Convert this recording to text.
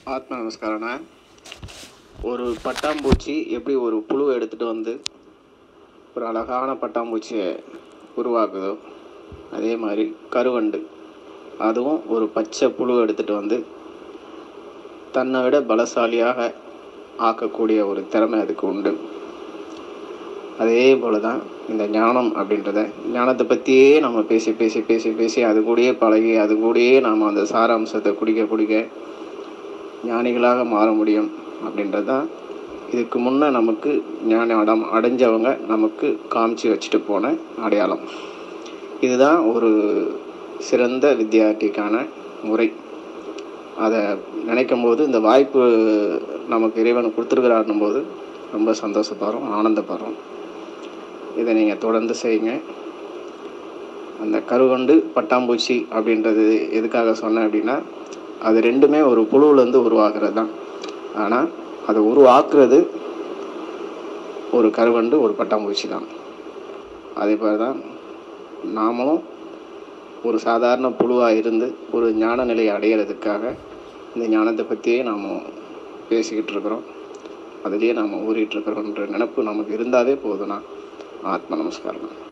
ஆத்ம நமஸ்காரண்ணா ஒரு பட்டாம்பூச்சி எப்படி ஒரு புழுவை எடுத்துகிட்டு வந்து ஒரு அழகான பட்டாம்பூச்சியை உருவாக்குதோ அதே மாதிரி கருவண்டு அதுவும் ஒரு பச்சை புழுவை எடுத்துகிட்டு வந்து தன்னை விட பலசாலியாக ஆக்கக்கூடிய ஒரு திறமை அதுக்கு உண்டு அதே போல் தான் இந்த ஞானம் அப்படின்றத ஞானத்தை பற்றியே நம்ம பேசி பேசி பேசி பேசி அது கூடயே பழகி அது கூடயே நாம் அந்த சாராம்சத்தை குடிக்க குடிக்க ஞானிகளாக மாற முடியும் அப்படின்றது தான் இதுக்கு முன்னே நமக்கு ஞான அடம் அடைஞ்சவங்க நமக்கு காமிச்சு வச்சுட்டு போன அடையாளம் இதுதான் ஒரு சிறந்த வித்தியார்த்திக்கான முறை அதை நினைக்கும் போது இந்த வாய்ப்பு நமக்கு இறைவன் கொடுத்துருக்கிறாருன்னும் போது ரொம்ப சந்தோஷப்படுறோம் ஆனந்தப்படுறோம் இதை நீங்கள் தொடர்ந்து செய்யுங்க அந்த கருவண்டு பட்டாம்பூச்சி அப்படின்றது எதுக்காக சொன்னேன் அப்படின்னா அது ரெண்டுமே ஒரு புழுவிலேருந்து உருவாகிறது தான் ஆனால் அதை உருவாக்குறது ஒரு கருவண்டு ஒரு பட்டாம்பூச்சி தான் அதே போல் தான் நாமளும் ஒரு சாதாரண புழுவாக இருந்து ஒரு ஞான நிலையை அடையிறதுக்காக இந்த ஞானத்தை பற்றியே நாம் பேசிக்கிட்டு இருக்கிறோம் அதுலேயே நாம் ஊறிட்டு இருக்கிறோன்ற நினப்பு நமக்கு இருந்தாவே போதும்னா ஆத்ம நமஸ்காரம்